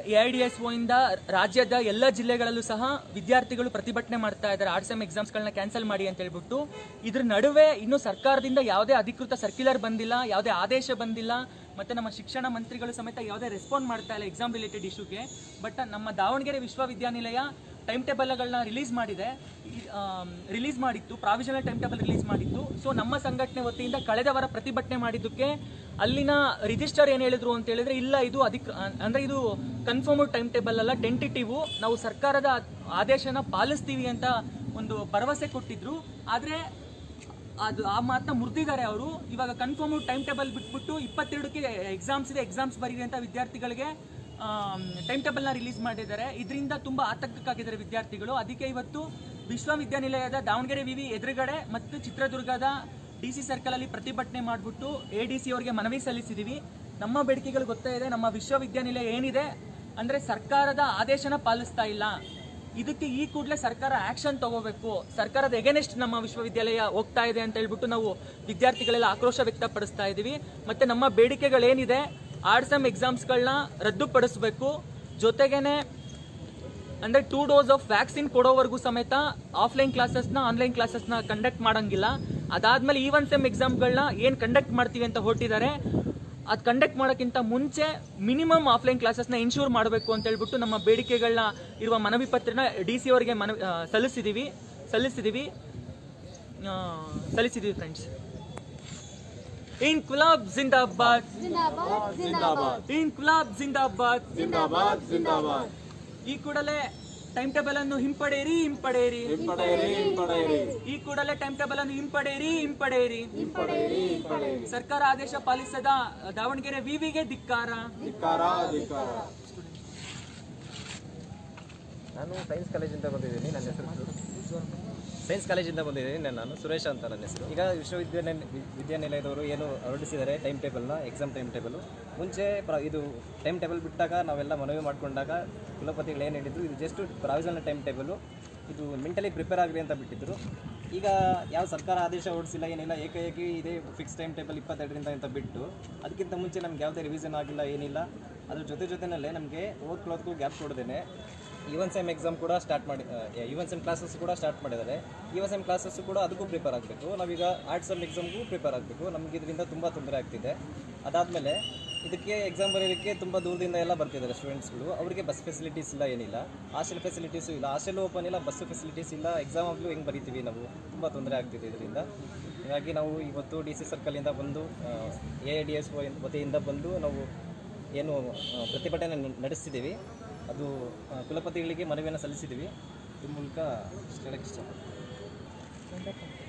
A I D S ಇಂದ ರಾಜ್ಯದ ಎಲ್ಲ ಜಿಲ್ಲೆಗಳಲ್ಲೂ ಸಹ ವಿದ್ಯಾರ್ಥಿಗಳು ಪ್ರತಿಭಟನೆ ಮಾಡ್ತಾ ಇದ್ದಾರೆ ಆರ್ಟ್ಸ್ ಎಮ್ ಎಕ್ಸಾಮ್ಸ್ಗಳನ್ನ ಕ್ಯಾನ್ಸಲ್ ಮಾಡಿ ಅಂತ ಹೇಳ್ಬಿಟ್ಟು ಇದ್ರ ನಡುವೆ ಇನ್ನು ಸರ್ಕಾರದಿಂದ ಯಾವುದೇ ಅಧಿಕೃತ ಸರ್ಕ್ಯುಲರ್ ಬಂದಿಲ್ಲ ಯಾವುದೇ ಆದೇಶ ಬಂದಿಲ್ಲ ಮತ್ತೆ ನಮ್ಮ ಶಿಕ್ಷಣ ಮಂತ್ರಿಗಳು ಸಮೇತ ಯಾವುದೇ ರೆಸ್ಪಾಂಡ್ ಮಾಡ್ತಾ ಇಲ್ಲ ಎಕ್ಸಾಮ್ ರಿಲೇಟೆಡ್ ಇಶ್ಯೂಗೆ ಬಟ್ ನಮ್ಮ ದಾವಣಗೆರೆ ವಿಶ್ವವಿದ್ಯಾನಿಲಯ ಟೈಮ್ ಟೇಬಲ್ಗಳನ್ನ ರಿಲೀಸ್ ಮಾಡಿದೆ ರಿಲೀಸ್ ಮಾಡಿತ್ತು ಪ್ರಾವಿಷನಲ್ ಟೈಮ್ ಟೇಬಲ್ ರಿಲೀಸ್ ಮಾಡಿತ್ತು ಸೊ ನಮ್ಮ ಸಂಘಟನೆ ವತಿಯಿಂದ ಕಳೆದ ವಾರ ಪ್ರತಿಭಟನೆ ಮಾಡಿದ್ದಕ್ಕೆ ಅಲ್ಲಿನ ರಿಜಿಸ್ಟರ್ ಏನು ಹೇಳಿದ್ರು ಅಂತ ಹೇಳಿದ್ರೆ ಇಲ್ಲ ಇದು ಅಧಿಕ ಅಂದ್ರೆ ಇದು ಕನ್ಫರ್ಮ್ಡ್ ಟೈಮ್ ಟೇಬಲ್ ಅಲ್ಲ ಟೆಂಟಿಟಿವ್ ನಾವು ಸರ್ಕಾರದ ಆದೇಶನ ಪಾಲಿಸ್ತೀವಿ ಅಂತ ಒಂದು ಭರವಸೆ ಕೊಟ್ಟಿದ್ರು ಆದರೆ ಅದು ಆ ಮಾತನ್ನ ಮುರಿದಿದ್ದಾರೆ ಅವರು ಇವಾಗ ಕನ್ಫರ್ಮ್ ಟೈಮ್ ಟೇಬಲ್ ಬಿಟ್ಬಿಟ್ಟು ಇಪ್ಪತ್ತೆರಡಕ್ಕೆ ಎಕ್ಸಾಮ್ಸ್ ಇದೆ ಎಕ್ಸಾಮ್ಸ್ ಬರೀರಿ ಅಂತ ವಿದ್ಯಾರ್ಥಿಗಳಿಗೆ ಟೈಮ್ ಟೇಬಲ್ನ ರಿಲೀಸ್ ಮಾಡಿದ್ದಾರೆ ಇದರಿಂದ ತುಂಬ ಆತಂಕಕ್ಕಾಗಿದ್ದಾರೆ ವಿದ್ಯಾರ್ಥಿಗಳು ಅದಕ್ಕೆ ಇವತ್ತು ವಿಶ್ವವಿದ್ಯಾನಿಲಯದ ದಾವಣಗೆರೆ ವಿವಿ ಎದುರುಗಡೆ ಮತ್ತು ಚಿತ್ರದುರ್ಗದ ಡಿ ಸಿ ಸರ್ಕಲಲ್ಲಿ ಪ್ರತಿಭಟನೆ ಮಾಡಿಬಿಟ್ಟು ಎ ಡಿ ಸಿ ಅವರಿಗೆ ಮನವಿ ಸಲ್ಲಿಸಿದ್ದೀವಿ ನಮ್ಮ ಬೇಡಿಕೆಗಳು ಗೊತ್ತೇ ಇದೆ ನಮ್ಮ ವಿಶ್ವವಿದ್ಯಾನಿಲಯ ಏನಿದೆ ಅಂದರೆ ಸರ್ಕಾರದ ಆದೇಶನ ಪಾಲಿಸ್ತಾ ಇಲ್ಲ ಇದಕ್ಕೆ ಈ ಕೂಡಲೇ ಸರ್ಕಾರ ಆಕ್ಷನ್ ತಗೋಬೇಕು ಸರ್ಕಾರದ ಎಗೇನೆಸ್ಟ್ ನಮ್ಮ ವಿಶ್ವವಿದ್ಯಾಲಯ ಹೋಗ್ತಾ ಇದೆ ಅಂತ ಹೇಳ್ಬಿಟ್ಟು ನಾವು ವಿದ್ಯಾರ್ಥಿಗಳೆಲ್ಲ ಆಕ್ರೋಶ ವ್ಯಕ್ತಪಡಿಸ್ತಾ ಇದ್ದೀವಿ ಮತ್ತೆ ನಮ್ಮ ಬೇಡಿಕೆಗಳೇನಿದೆ ಆರ್ಟ್ಸ್ ಎಮ್ ಎಕ್ಸಾಮ್ಸ್ಗಳನ್ನ ರದ್ದುಪಡಿಸಬೇಕು ಜೊತೆಗೇನೆ ಅಂದ್ರೆ ಟೂ ಡೋಸ್ ಆಫ್ ವ್ಯಾಕ್ಸಿನ್ ಕೊಡೋವರೆಗೂ ಸಮೇತ ಆಫ್ಲೈನ್ ಕ್ಲಾಸಸ್ನ ಆನ್ಲೈನ್ ಕ್ಲಾಸಸ್ನ ಕಂಡಕ್ಟ್ ಮಾಡಂಗಿಲ್ಲ ಅದಾದ್ಮೇಲೆ ಈ ಒನ್ ಸೆಮ್ ಎಕ್ಸಾಮ್ಗಳನ್ನ ಏನು ಕಂಡಕ್ಟ್ ಮಾಡ್ತೀವಿ ಅಂತ ಹೊರಟಿದ್ದಾರೆ ಅದು ಕಂಡಕ್ಟ್ ಮಾಡೋಕ್ಕಿಂತ ಮುಂಚೆ ಮಿನಿಮಮ್ ಆಫ್ಲೈನ್ ಕ್ಲಾಸಸ್ನ ಇನ್ಶೂರ್ ಮಾಡಬೇಕು ಅಂತ ಹೇಳ್ಬಿಟ್ಟು ನಮ್ಮ ಬೇಡಿಕೆಗಳನ್ನ ಇರುವ ಮನವಿ ಪತ್ರನ ಡಿ ಸಿ ಅವರಿಗೆ ಮನವಿ ಆ, ಸಲ್ಲಿಸಿದ್ದೀವಿ ಸಲ್ಲಿಸಿದ್ದೀವಿ ಆ, ಸಲ್ಲಿಸಿದ್ದೀವಿ ಫ್ರೆಂಡ್ಸ್ ಇನ್ಕುಲಾಬ್ ಜಿಂದಾಬಾದ್ जिंदाबाद जिंदाबाद ಇನ್ಕುಲಾಬ್ ಜಿಂದಾಬಾದ್ जिंदाबाद जिंदाबाद ಈ ಕೂಡಲೇ ಟೈಮ್ ಟೇಬಲ್ ಅನ್ನು ಹಿಂಪಡೆಯಿರಿ ಹಿಂಪಡೆಯಿರಿ ಹಿಂಪಡೆಯಿರಿ ಹಿಂಪಡೆಯಿರಿ ಈ ಕೂಡಲೇ ಟೈಮ್ ಟೇಬಲ್ ಅನ್ನು ಹಿಂಪಡೆಯಿರಿ ಹಿಂಪಡೆಯಿರಿ ಹಿಂಪಡೆಯಿರಿ ಹಿಂಪಡೆಯಿರಿ ಸರ್ಕಾರ ಆದೇಶ ಪಾಲಿಸದ ದಾವಣಗೆರೆ ವಿವಿಗೆ ಧಿಕ್ಕಾರ ಧಿಕ್ಕಾರ ಧಿಕ್ಕಾರ ನಾನು ಸೈನ್ಸ್ ಕಾಲೇಜಿಂದ ಬಂದಿದ್ದೀನಿ ನನ್ನ ಹೆಸರು ಸೈನ್ಸ್ ಕಾಲೇಜಿಂದ ಬಂದಿದ್ದೀನಿ ನಾನು- ನಾನು ಸುರೇಶ ಅಂತ ನನ್ನ ಹೆಸರು ಈಗ ವಿಶ್ವವಿದ್ಯಾನಿಲಯ ವಿ- ವಿದ್ಯಾನಿಲಯದವರು ಏನು ಹೊರಡಿಸಿದ್ದಾರೆ ಟೈಮ್ ಟೇಬಲ್ನ ಎಕ್ಸಾಮ್ ಟೈಮ್ ಟೇಬಲು ಮುಂಚೆ ಪ್ರ ಇದು ಟೈಮ್ ಟೇಬಲ್ ಬಿಟ್ಟಾಗ ನಾವೆಲ್ಲ ಮನವಿ ಮಾಡಿಕೊಂಡಾಗ ಕುಲಪತಿಗಳು ಏನು ಹೇಳಿದ್ರು ಇದು ಜಸ್ಟ್ ಪ್ರಾವಿಷನಲ್ ಟೈಮ್ ಟೇಬಲು ಇದು ಮೆಂಟಲಿ ಪ್ರಿಪೇರ್ ಆಗಲಿ ಅಂತ ಬಿಟ್ಟಿದ್ರು ಈಗ ಯಾವ ಸರ್ಕಾರ ಆದೇಶ ಹೊರಡಿಸಿಲ್ಲ ಏನಿಲ್ಲ ಏಕಾಏಕಿ ಇದೇ ಫಿಕ್ಸ್ ಟೈಮ್ ಟೇಬಲ್ ಇಪ್ಪತ್ತೆರಡರಿಂದ ಅಂತ ಬಿಟ್ಟು ಅದಕ್ಕಿಂತ ಮುಂಚೆ ನಮ್ಗೆ ಯಾವುದೇ ರಿವಿಷನ್ ಆಗಿಲ್ಲ ಏನಿಲ್ಲ ಅದ್ರ ಜೊತೆ ಜೊತೆನಲ್ಲೇ ನಮಗೆ ಓದ್ಕೊಳ್ಳೋದಕ್ಕೂ ಗ್ಯಾಪ್ ಕೊಡದೇನೆ ಇವನ್ ಸೆಮ್ ಎಕ್ಸಾಮ್ ಕೂಡ ಸ್ಟಾರ್ಟ್ ಮಾಡಿ ಇವನ್ ಸೆಮ್ ಕ್ಲಾಸಸ್ ಕೂಡ ಸ್ಟಾರ್ಟ್ ಮಾಡಿದ್ದಾರೆ ಇವನ್ ಸೆಮ್ ಕ್ಲಾಸಸ್ ಕೂಡ ಅದಕ್ಕೂ ಪ್ರಿಪೇರ್ ಆಗಬೇಕು ನಾವೀಗ ಆರ್ಟ್ಸ್ ಸೆಮ್ ಎಕ್ಸಾಮ್ಗೂ ಪ್ರಿಪೇರ್ ಆಗಬೇಕು ನಮ್ಗೆ ಇದರಿಂದ ತುಂಬ ತೊಂದರೆ ಆಗ್ತಿದೆ ಅದಾದಮೇಲೆ ಇದಕ್ಕೆ ಎಕ್ಸಾಮ್ ಬರೆಯೋದಕ್ಕೆ ತುಂಬ ದೂರದಿಂದ ಎಲ್ಲ ಬರ್ತಿದ್ದಾರೆ ಸ್ಟೂಡೆಂಟ್ಸ್ಗಳು ಅವರಿಗೆ ಬಸ್ ಫೆಸಿಲಿಟೀಸ್ ಇಲ್ಲ ಏನಿಲ್ಲ ಹಾಸ್ಟೆಲ್ ಫೆಸಿಲಿಟೀಸು ಇಲ್ಲ ಹಾಸ್ಟೆಲ್ ಓಪನ್ ಇಲ್ಲ ಬಸ್ ಫೆಸಿಲಿಟೀಸ್ ಇಲ್ಲ ಎಕ್ಸಾಮ್ ಆಗಲೂ ಹೆಂಗೆ ಬರಿತೀವಿ ನಾವು ತುಂಬ ತೊಂದರೆ ಆಗ್ತಿದೆ ಇದರಿಂದ ಹೀಗಾಗಿ ನಾವು ಇವತ್ತು ಡಿ ಸಿ ಸರ್ಕಲಿಂದ ಬಂದು ಎ ಐ ಡಿ ಎಸ್ ವತಿಯಿಂದ ಬಂದು ನಾವು ಏನು ಆ, ಪ್ರತಿಭಟನೆ ನ- ನಡೆಸ್ತಿದ್ದೀವಿ ಅದು ಆ, ಕುಲಪತಿಗಳಿಗೆ ಮನವಿಯನ್ನು ಸಲ್ಲಿಸಿದ್ದೀವಿ ಈ ಮೂಲಕ ಹೇಳಕ್ಕೆ ಇಷ್ಟಪಡ್ತೀನಿ